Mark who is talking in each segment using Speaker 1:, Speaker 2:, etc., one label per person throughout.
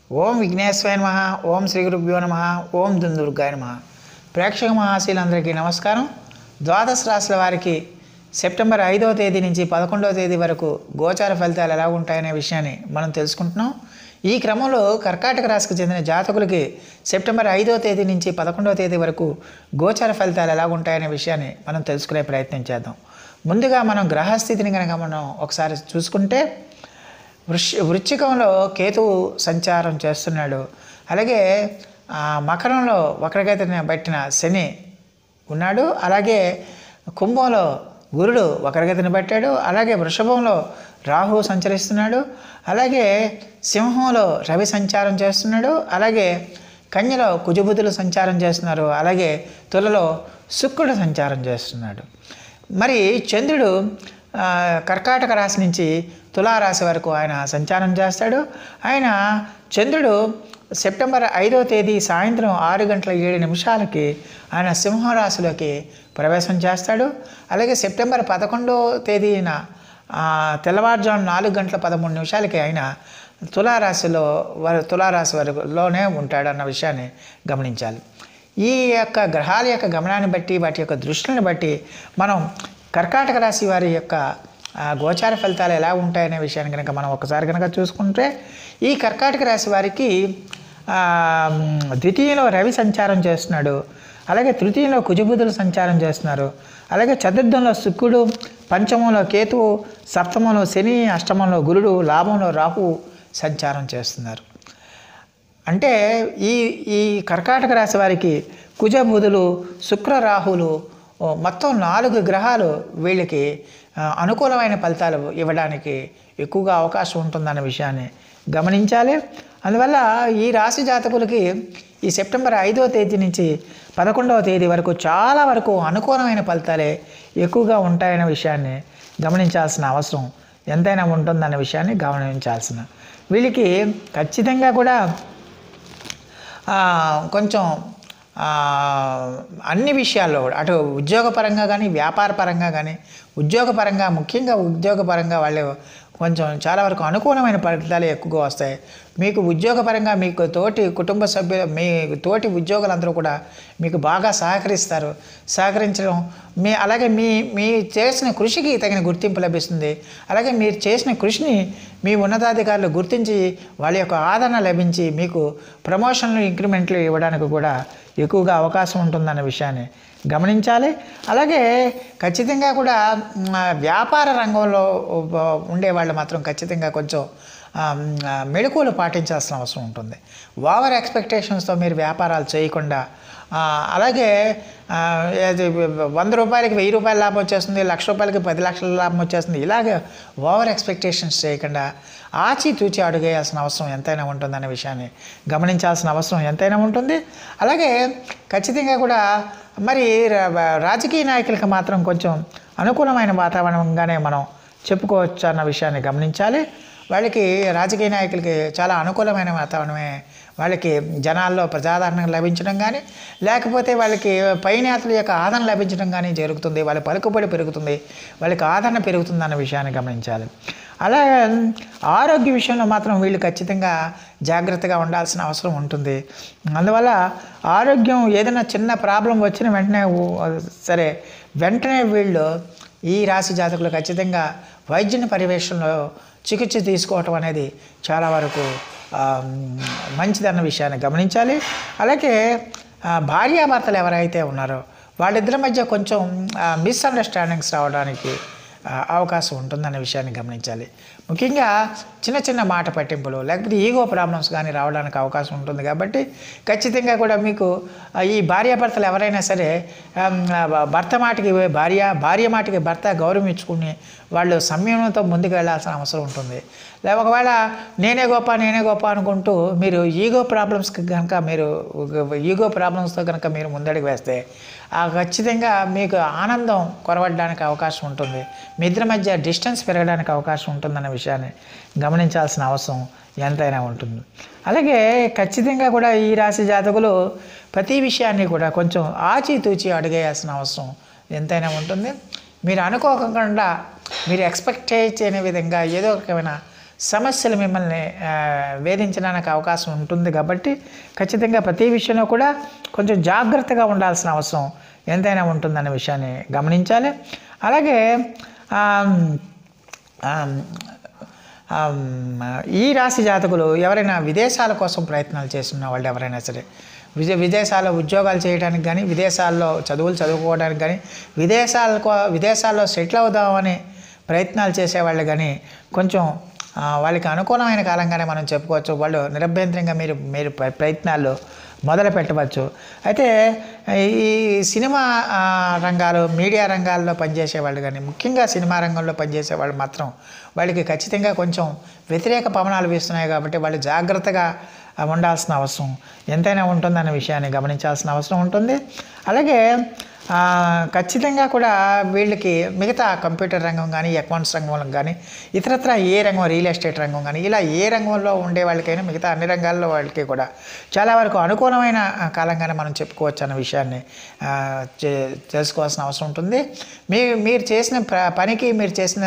Speaker 1: ఓం విఘ్నేశ్వర నమ ఓం శ్రీ గురుభ్యో నమ ఓం దుందుర్గాయ నమ ప్రేక్షక మహాశీలందరికీ నమస్కారం ద్వాదశ రాశుల వారికి సెప్టెంబర్ ఐదవ తేదీ నుంచి పదకొండవ తేదీ వరకు గోచార ఫలితాలు ఎలా ఉంటాయనే విషయాన్ని మనం తెలుసుకుంటున్నాం ఈ క్రమంలో కర్కాటక రాశికి చెందిన జాతకులకి సెప్టెంబర్ ఐదవ తేదీ నుంచి పదకొండవ తేదీ వరకు గోచార ఫలితాలు ఎలా ఉంటాయనే విషయాన్ని మనం తెలుసుకునే ప్రయత్నం చేద్దాం ముందుగా మనం గ్రహస్థితిని కనుక మనం ఒకసారి చూసుకుంటే వృష్ వృశ్చికంలో కేతువు సంచారం చేస్తున్నాడు అలాగే ఆ, మకరంలో వక్రగతిని పట్టిన శని ఉన్నాడు అలాగే కుంభంలో గురుడు వక్రగతిని పట్టాడు అలాగే వృషభంలో రాహు సంచరిస్తున్నాడు అలాగే సింహంలో రవి సంచారం చేస్తున్నాడు అలాగే కన్యలో కుజబుధులు సంచారం చేస్తున్నారు అలాగే తులలో శుక్రుడు సంచారం చేస్తున్నాడు మరి చంద్రుడు ఆ, కర్కాటక రాశి నుంచి తులారాశి వరకు ఆయన సంచారం చేస్తాడు ఆయన చంద్రుడు సెప్టెంబర్ ఐదవ తేదీ సాయంత్రం ఆరు గంటల ఏడు నిమిషాలకి ఆయన సింహరాశిలోకి ప్రవేశం చేస్తాడు అలాగే సెప్టెంబర్ పదకొండవ తేదీన ఆ, తెల్లవారుజాము నాలుగు గంటల పదమూడు నిమిషాలకి ఆయన తులారాశిలో వారు తులారాశి వరకులోనే ఉంటాడన్న విషయాన్ని గమనించాలి ఈ యొక్క గ్రహాల యొక్క గమనాన్ని బట్టి వాటి యొక్క దృష్టిని బట్టి మనం కర్కాటక రాశి వారి యొక్క ఆ, గోచార ఫలితాలు ఎలా ఉంటాయనే విషయాన్ని కనుక మనం ఒకసారి కనుక చూసుకుంటే ఈ కర్కాటక రాశి వారికి ఆ, మ్, ద్వితీయంలో రవి సంచారం చేస్తున్నాడు అలాగే తృతీయంలో కుజబుధులు సంచారం చేస్తున్నారు అలాగే చతుర్థంలో శుక్రుడు పంచమంలో కేతువు సప్తమంలో శని అష్టమంలో గురుడు లాభంలో రాహు సంచారం చేస్తున్నారు అంటే ఈ ఈ కర్కాటక రాశి వారికి కుజ బుధులు శుక్ర రాహులు ఓ, మొత్తం నాలుగు గ్రహాలు వీళ్ళకి ఆ, అనుకూలమైన ఫలితాలు ఇవ్వడానికి ఎక్కువగా అవకాశం ఉంటుందన్న విషయాన్ని గమనించాలి అందువల్ల ఈ రాశి జాతకులకి ఈ సెప్టెంబర్ ఐదవ తేదీ నుంచి పదకొండవ తేదీ వరకు చాలా వరకు అనుకూలమైన ఫలితాలే ఎక్కువగా ఉంటాయనే విషయాన్ని గమనించాల్సిన అవసరం ఎంతైనా ఉంటుందన్న విషయాన్ని గమనించాల్సిన వీళ్ళకి ఖచ్చితంగా కూడా ఆ, కొంచెం ఆ, అన్ని విషయాల్లో కూడా అటు ఉద్యోగపరంగా కానీ వ్యాపార పరంగా కానీ ఉద్యోగపరంగా ముఖ్యంగా ఉద్యోగపరంగా వాళ్ళు కొంచెం చాలా వరకు అనుకూలమైన ఫలితాలు ఎక్కువగా వస్తాయి మీకు ఉద్యోగపరంగా మీకు తోటి కుటుంబ సభ్యులు మీ తోటి ఉద్యోగులందరూ కూడా మీకు బాగా సహకరిస్తారు సహకరించడం మీ అలాగే మీ మీ చేసిన కృషికి తగిన గుర్తింపు లభిస్తుంది అలాగే మీరు చేసిన కృషిని మీ ఉన్నతాధికారులు గుర్తించి వాళ్ళ యొక్క ఆదరణ లభించి మీకు ప్రమోషన్లు ఇంక్రిమెంట్లు ఇవ్వడానికి కూడా ఎక్కువగా అవకాశం ఉంటుందన్న విషయాన్ని గమనించాలి అలాగే ఖచ్చితంగా కూడా మ్, వ్యాపార రంగంలో ఉండేవాళ్ళు మాత్రం ఖచ్చితంగా కొంచెం ఆ, మ్, ఆ, మెళకువలు పాటించాల్సిన అవసరం ఉంటుంది ఓవర్ ఎక్స్పెక్టేషన్స్తో మీరు వ్యాపారాలు చేయకుండా ఆ, అలాగే ఆ, ఏది వంద రూపాయలకి వెయ్యి రూపాయల లాభం వచ్చేస్తుంది లక్ష రూపాయలకి పది లక్షల లాభం వచ్చేస్తుంది ఇలాగే ఓవర్ ఎక్స్పెక్టేషన్స్ చేయకుండా ఆచితూచి అడుగేయాల్సిన అవసరం ఎంతైనా ఉంటుందనే విషయాన్ని గమనించాల్సిన అవసరం ఎంతైనా ఉంటుంది అలాగే ఖచ్చితంగా కూడా మరి రా- రాజకీయ నాయకులకు మాత్రం కొంచెం అనుకూలమైన వాతావరణంగానే మనం చెప్పుకోవచ్చు అన్న విషయాన్ని గమనించాలి వాళ్ళకి రాజకీయ నాయకులకి చాలా అనుకూలమైన వాతావరణమే వాళ్ళకి జనాల్లో ప్రజాదరణ లభించడం కానీ లేకపోతే వాళ్ళకి పైనేతల యొక్క ఆదరణ లభించడం కానీ జరుగుతుంది వాళ్ళ పలుకుబడి పెరుగుతుంది వాళ్ళకి ఆదరణ పెరుగుతుంది అన్న విషయాన్ని గమనించాలి అలాగే ఆరోగ్య విషయంలో మాత్రం వీళ్ళు ఖచ్చితంగా జాగ్రత్తగా ఉండాల్సిన అవసరం ఉంటుంది అందువల్ల ఆరోగ్యం ఏదైనా చిన్న ప్రాబ్లం వచ్చిన వెంటనే ఊ- సరే వెంటనే వీళ్ళు ఈ రాశి జాతకులు ఖచ్చితంగా వైద్యుని పర్యవేక్షణలో చికిత్స తీసుకోవటం అనేది చాలా వరకు ఆ, మంచిదన్న విషయాన్ని గమనించాలి అలాగే ఆ, భార్యాభర్తలు ఎవరైతే ఉన్నారో వాళ్ళిద్దరి మధ్య కొంచెం మిస్అండర్స్టాండింగ్స్ రావడానికి ఆ, అవకాశం ఉంటుందనే విషయాన్ని గమనించాలి ముఖ్యంగా చిన్న చిన్న మాట పట్టింపులు లేకపోతే ఈగో ప్రాబ్లమ్స్ కానీ రావడానికి అవకాశం ఉంటుంది కాబట్టి ఖచ్చితంగా కూడా మీకు ఆ, ఈ భార్యాభర్తలు ఎవరైనా సరే ఆమ్, ఆ, భర్త మాటికి భార్య భార్య మాటికి భర్త గౌరవం ఇచ్చుకుని వాళ్ళు సంయమనంతో ముందుకు వెళ్ళాల్సిన అవసరం ఉంటుంది లే ఒకవేళ నేనే గొప్ప నేనే గొప్ప అనుకుంటూ మీరు ఈగో ప్రాబ్లమ్స్కి కనుక మీరు ఈగో ప్రాబ్లమ్స్తో కనుక మీరు ముందడుగు వేస్తే ఆ ఖచ్చితంగా మీకు ఆనందం కొరవడడానికి అవకాశం ఉంటుంది మీ ఇద్దరి మధ్య డిస్టెన్స్ పెరగడానికి అవకాశం ఉంటుందన్న విషయాన్ని గమనించాల్సిన అవసరం ఎంతైనా ఉంటుంది అలాగే ఖచ్చితంగా కూడా ఈ రాశి జాతకులు ప్రతి విషయాన్ని కూడా కొంచెం ఆచితూచి అడిగేయాల్సిన అవసరం ఎంతైనా ఉంటుంది మీరు అనుకోకుండా మీరు ఎక్స్పెక్ట్ చేయని విధంగా ఏదో ఒక రకమైన సమస్యలు మిమ్మల్ని ఆ, వేధించడానికి అవకాశం ఉంటుంది కాబట్టి ఖచ్చితంగా ప్రతి విషయంలో కూడా కొంచెం జాగ్రత్తగా ఉండాల్సిన అవసరం ఎంతైనా ఉంటుందనే విషయాన్ని గమనించాలి అలాగే ఆమ్, ఆమ్, ఆమ్, ఈ రాశి జాతకులు ఎవరైనా విదేశాల కోసం ప్రయత్నాలు చేస్తున్న వాళ్ళు ఎవరైనా సరే విదే విదేశాల్లో ఉద్యోగాలు చేయడానికి కానీ విదేశాల్లో చదువులు చదువుకోవడానికి కానీ విదేశాలకు విదేశాల్లో సెటిల్ అవుదామని ప్రయత్నాలు చేసేవాళ్ళు కానీ కొంచెం ఆ, వాళ్ళకి అనుకూలమైన కాలంగానే మనం చెప్పుకోవచ్చు వాళ్ళు నిరభ్యంతరంగా మీరు మీరు ప్ర- ప్రయత్నాలు మొదలు పెట్టవచ్చు అయితే ఈ సినిమా ఆ, రంగాలు మీడియా రంగాల్లో పనిచేసే వాళ్ళు కానీ ముఖ్యంగా సినిమా రంగంలో పనిచేసే వాళ్ళు మాత్రం వాళ్ళకి ఖచ్చితంగా కొంచెం వ్యతిరేక పవనాలు వీస్తున్నాయి కాబట్టి వాళ్ళు జాగ్రత్తగా ఆ, ఉండాల్సిన అవసరం ఎంతైనా ఉంటుందన్న విషయాన్ని గమనించాల్సిన అవసరం ఉంటుంది అలాగే ఆ, ఖచ్చితంగా కూడా వీళ్ళకి మిగతా కంప్యూటర్ రంగం కానీ అకౌంట్స్ రంగం కానీ ఇతరత్ర ఏ రంగం రియల్ ఎస్టేట్ రంగం కానీ ఇలా ఏ రంగంలో ఉండే వాళ్ళకైనా మిగతా అన్ని రంగాల్లో వాళ్ళకి కూడా చాలా వరకు అనుకూలమైన ఆ, కాలంగానే మనం చెప్పుకోవచ్చు అన్న విషయాన్ని ఆ, చే- తెలుసుకోవాల్సిన అవసరం ఉంటుంది మీ మీరు చేసిన ప్ర- పనికి మీరు చేసిన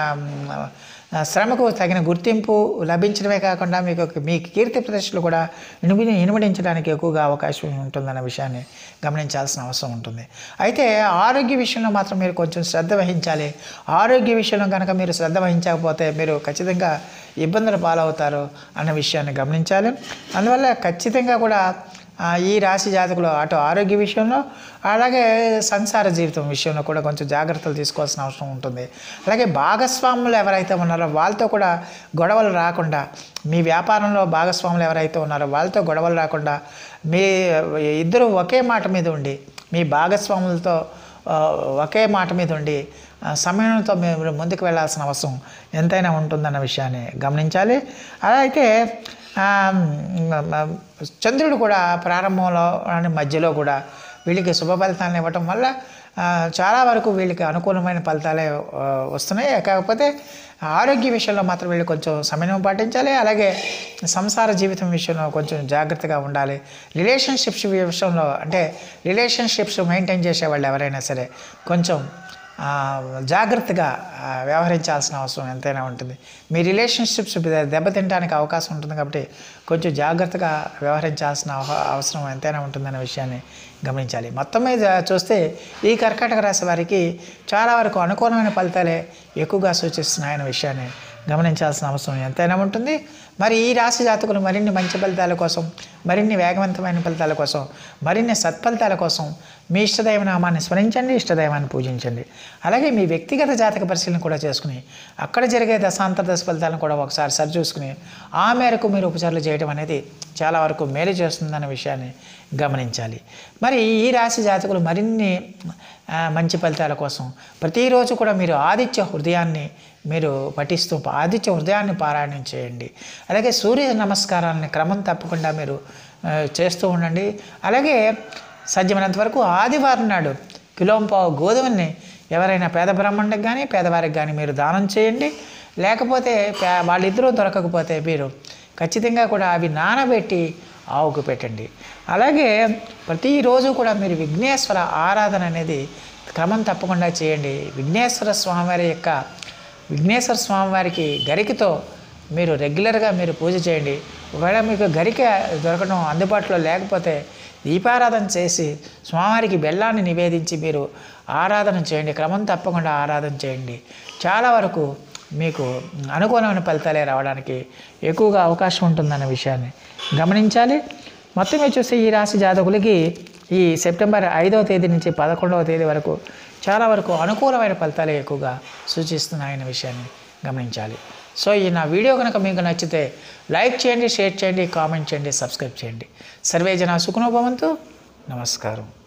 Speaker 1: మా- ఆ, శ్రమకు తగిన గుర్తింపు లభించడమే కాకుండా మీకు ఒక- మీ కీర్తి ప్రదర్శనలు కూడా ఇనుమి ఇనుమడించడానికి ఎక్కువగా అవకాశం ఉంటుందన్న విషయాన్ని గమనించాల్సిన అవసరం ఉంటుంది అయితే ఆరోగ్య విషయంలో మాత్రం మీరు కొంచెం శ్రద్ధ వహించాలి ఆరోగ్య విషయంలో కనుక మీరు శ్రద్ధ వహించకపోతే మీరు ఖచ్చితంగా ఇబ్బందులు పాలవుతారు అన్న విషయాన్ని గమనించాలి అందువల్ల ఖచ్చితంగా కూడా ఆ, ఈ రాశి జాతకులు అటు ఆరోగ్య విషయంలో అలాగే సంసార జీవితం విషయంలో కూడా కొంచెం జాగ్రత్తలు తీసుకోవాల్సిన అవసరం ఉంటుంది అలాగే భాగస్వాములు ఎవరైతే ఉన్నారో వాళ్ళతో కూడా గొడవలు రాకుండా మీ వ్యాపారంలో భాగస్వాములు ఎవరైతే ఉన్నారో వాళ్ళతో గొడవలు రాకుండా మీ ఇద్దరు ఒకే మాట మీద ఉండి మీ భాగస్వాములతో ఆ, ఒకే మాట మీద ఉండి ఆ, సమయంతో మీరు ముందుకు వెళ్ళాల్సిన అవసరం ఎంతైనా ఉంటుందన్న విషయాన్ని గమనించాలి అలా అయితే ఆ, మ్, మ్, చంద్రుడు కూడా ప్రారంభంలో అని మధ్యలో కూడా వీళ్ళకి శుభ ఫలితాలను ఇవ్వటం వల్ల ఆ, చాలా వరకు వీళ్ళకి అనుకూలమైన ఫలితాలే ఆ, వస్తున్నాయి కాకపోతే ఆరోగ్య విషయంలో మాత్రం వీళ్ళు కొంచెం సమయం పాటించాలి అలాగే సంసార జీవితం విషయంలో కొంచెం జాగ్రత్తగా ఉండాలి రిలేషన్షిప్స్ విషయంలో అంటే రిలేషన్షిప్స్ మెయింటైన్ చేసే వాళ్ళు ఎవరైనా సరే కొంచెం ఆ, జాగ్రత్తగా ఆ, వ్యవహరించాల్సిన అవసరం ఎంతైనా ఉంటుంది మీ రిలేషన్షిప్స్ దెబ్బతింటానికి అవకాశం ఉంటుంది కాబట్టి కొంచెం జాగ్రత్తగా వ్యవహరించాల్సిన అవ- అవసరం ఎంతైనా ఉంటుందనే విషయాన్ని గమనించాలి మొత్తం మీద చూస్తే ఈ కర్కాటక రాశి వారికి చాలా వరకు అనుకూలమైన ఫలితాలే ఎక్కువగా సూచిస్తున్నాయనే విషయాన్ని గమనించాల్సిన అవసరం ఎంతైనా ఉంటుంది మరి ఈ రాశి జాతకులు మరిన్ని మంచి ఫలితాల కోసం మరిన్ని వేగవంతమైన ఫలితాల కోసం మరిన్ని సత్ఫలితాల కోసం మీ ఇష్టదైవ నామాన్ని స్మరించండి ఇష్టదైవాన్ని పూజించండి అలాగే మీ వ్యక్తిగత జాతక పరిశీలన కూడా చేసుకుని అక్కడ జరిగే దశాంతర దశ ఫలితాలను కూడా ఒకసారి సరి చూసుకుని ఆ మేరకు మీరు ఉపచారాలు చేయడం అనేది చాలా వరకు మేలు చేస్తుందన్న విషయాన్ని గమనించాలి మరి ఈ రాశి జాతకులు మరిన్ని ఆ, మంచి ఫలితాల కోసం ప్రతిరోజు కూడా మీరు ఆదిత్య హృదయాన్ని మీరు పఠిస్తూ ఆదిత్య హృదయాన్ని పారాయణం చేయండి అలాగే సూర్య నమస్కారాలని క్రమం తప్పకుండా మీరు ఆ, చేస్తూ ఉండండి అలాగే సాధ్యమైనంత వరకు ఆదివారం నాడు కిలోంపావు గోధుమల్ని ఎవరైనా పేద బ్రాహ్మణుడికి కానీ పేదవారికి కానీ మీరు దానం చేయండి లేకపోతే పే- వాళ్ళిద్దరూ దొరకకపోతే మీరు ఖచ్చితంగా కూడా అవి నానబెట్టి ఆవుకు పెట్టండి అలాగే ప్రతిరోజు కూడా మీరు విఘ్నేశ్వర ఆరాధన అనేది క్రమం తప్పకుండా చేయండి విఘ్నేశ్వర స్వామివారి యొక్క విఘ్నేశ్వర స్వామివారికి గరికతో మీరు రెగ్యులర్గా మీరు పూజ చేయండి ఒకవేళ మీకు గరిక దొరకడం అందుబాటులో లేకపోతే దీపారాధన చేసి స్వామివారికి బెల్లాన్ని నివేదించి మీరు ఆరాధన చేయండి క్రమం తప్పకుండా ఆరాధన చేయండి చాలా వరకు మీకు అనుకూలమైన ఫలితాలే రావడానికి ఎక్కువగా అవకాశం ఉంటుందన్న విషయాన్ని గమనించాలి మొత్తం మీద చూస్తే ఈ రాశి జాతకులకి ఈ సెప్టెంబర్ ఐదవ తేదీ నుంచి పదకొండవ తేదీ వరకు చాలా వరకు అనుకూలమైన ఫలితాలే ఎక్కువగా సూచిస్తున్నాయన్న విషయాన్ని గమనించాలి సో ఈ నా వీడియో కనుక మీకు నచ్చితే లైక్ చేయండి షేర్ చేయండి కామెంట్ చేయండి సబ్స్క్రైబ్ చేయండి సర్వే జన సుఖనోభవంతు నమస్కారం